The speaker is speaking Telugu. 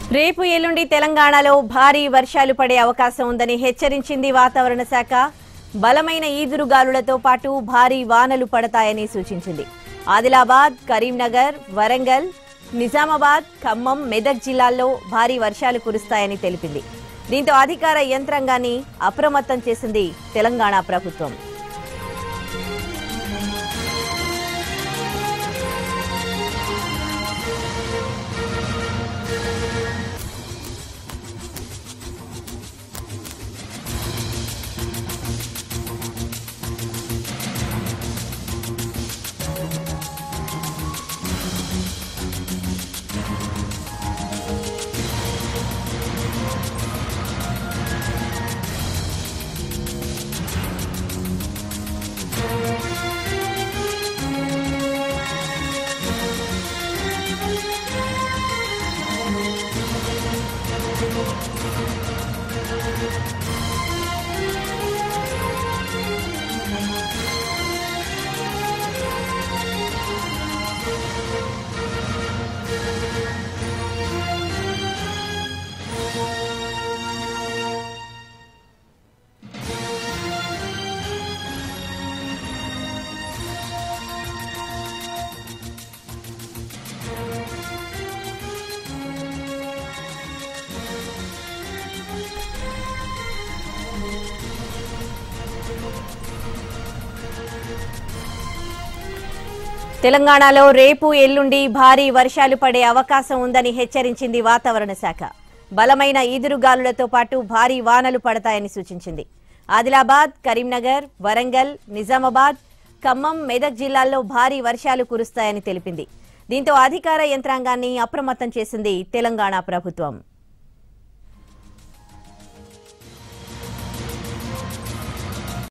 రేపు ఎల్లుండి తెలంగాణలో భారీ వర్షాలు పడే అవకాశం ఉందని హెచ్చరించింది వాతావరణ శాఖ బలమైన ఈదురుగాలులతో పాటు భారీ వానలు పడతాయని సూచించింది ఆదిలాబాద్ కరీంనగర్ వరంగల్ నిజామాబాద్ ఖమ్మం మెదక్ జిల్లాల్లో భారీ వర్షాలు కురుస్తాయని తెలిపింది దీంతో అధికార యంత్రాంగాన్ని అప్రమత్తం చేసింది తెలంగాణ ప్రభుత్వం తెలంగాణలో రేపు ఎల్లుండి భారీ వర్షాలు పడే అవకాశం ఉందని హెచ్చరించింది వాతావరణ శాఖ బలమైన ఈదురుగాలులతో పాటు భారీ వానలు పడతాయని సూచించింది ఆదిలాబాద్ కరీంనగర్ వరంగల్ నిజామాబాద్ ఖమ్మం మెదక్ జిల్లాల్లో భారీ వర్షాలు కురుస్తాయని తెలిపింది దీంతో అధికార యంత్రాంగాన్ని అప్రమత్తం చేసింది తెలంగాణ ప్రభుత్వం